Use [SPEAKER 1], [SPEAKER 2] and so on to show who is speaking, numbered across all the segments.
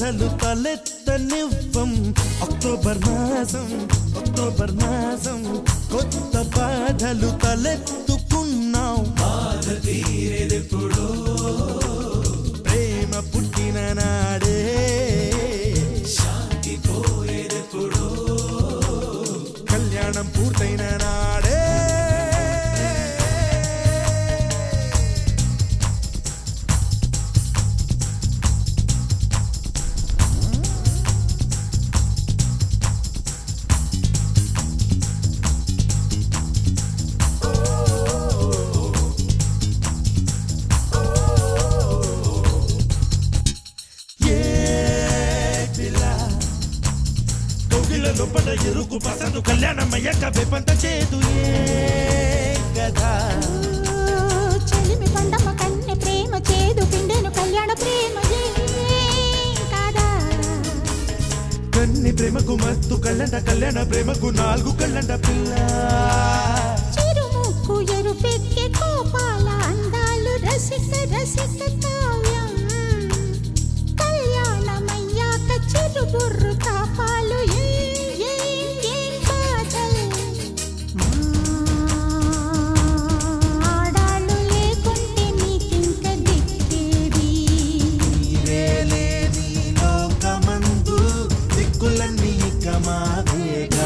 [SPEAKER 1] బాధలు తలెత్తనివ్వం అక్టోబర్ మాసం అక్టోబర్ మాసం కొత్త బాధలు తలెత్తుకున్నాం బాధ తీరేదెప్పుడో ప్రేమ పుట్టిన నాడే శాంతి పోయేదెప్పుడో కళ్యాణం పూర్తయిన నాడే ఏ పిల్ల కోకిలలో పడ ఎరుకు పసందు కళ్యాణం అయ్యాక వెపంత చేదు ఏ కదా
[SPEAKER 2] చెలిమి పండమ్మ కన్నె ప్రేమ చేదు పిండెను కళ్యాణ ప్రేమ ఏం కాదా
[SPEAKER 1] కన్ని ప్రేమకు మత్తు కళ్ళంట కళ్యాణ ప్రేమకు నాలుగు కళ్ళంట పిల్ల
[SPEAKER 2] చిరుముక్కు ఎరుపెక్కే కోపాల అందాలు రసిక రసిక కావ్యం కళ్యాణమయ్యాక చిరుబుర్రు తాపాలు ఏం ఏం ఏం బాధల్ ఆడాళ్ళు లేకుంటే నీకింక దిక్కేది
[SPEAKER 1] నీవేలే నీ లోకమందు దిక్కులన్నీ ఇక మావేగా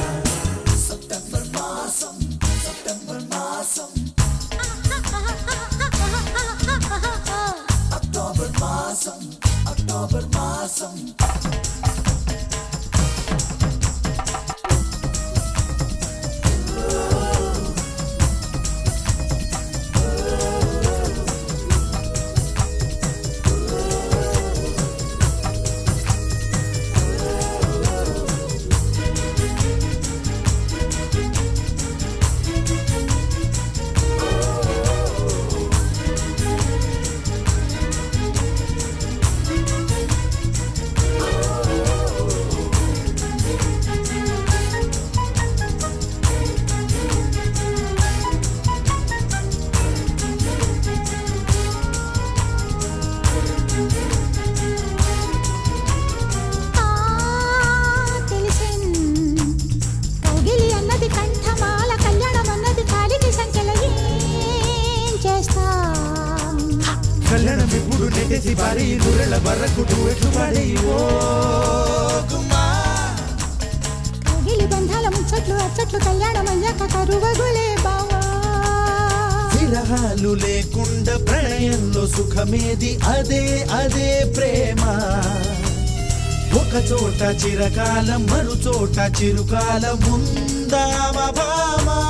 [SPEAKER 2] ఆ తెలిసెన్ కౌగిలి అన్నది కంఠమాల కళ్యాణం అన్నది కాలికి సంఖ్యల ఏం చేస్తాం
[SPEAKER 1] కళ్యాణం ఇప్పుడు నెట్టేసి పారి నూరెళ్ళ బర్రకు ఎట్లు పాడే ఓ గుమ్మా
[SPEAKER 2] కౌగిలి బంధాల ముచ్చట్లు అచ్చట్లు కళ్యాణం అయ్యాక కరువగులే బావా
[SPEAKER 1] విరహాలు లేకుండా ప్రణయంలో సుఖమేది అదే అదే ప్రేమ ఒక చోట చిరకాలం మరు చోట చిరుకాలం ఉందామ భామా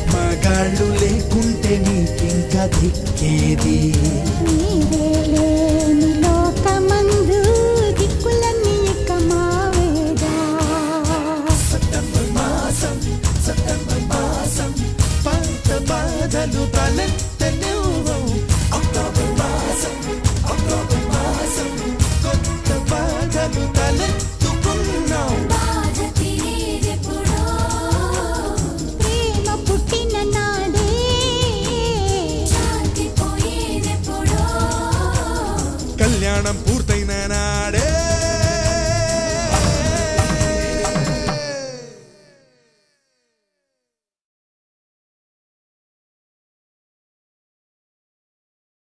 [SPEAKER 1] మగాళ్ళు లేకుంటే నీకింక దిక్కేది
[SPEAKER 2] నీవేలే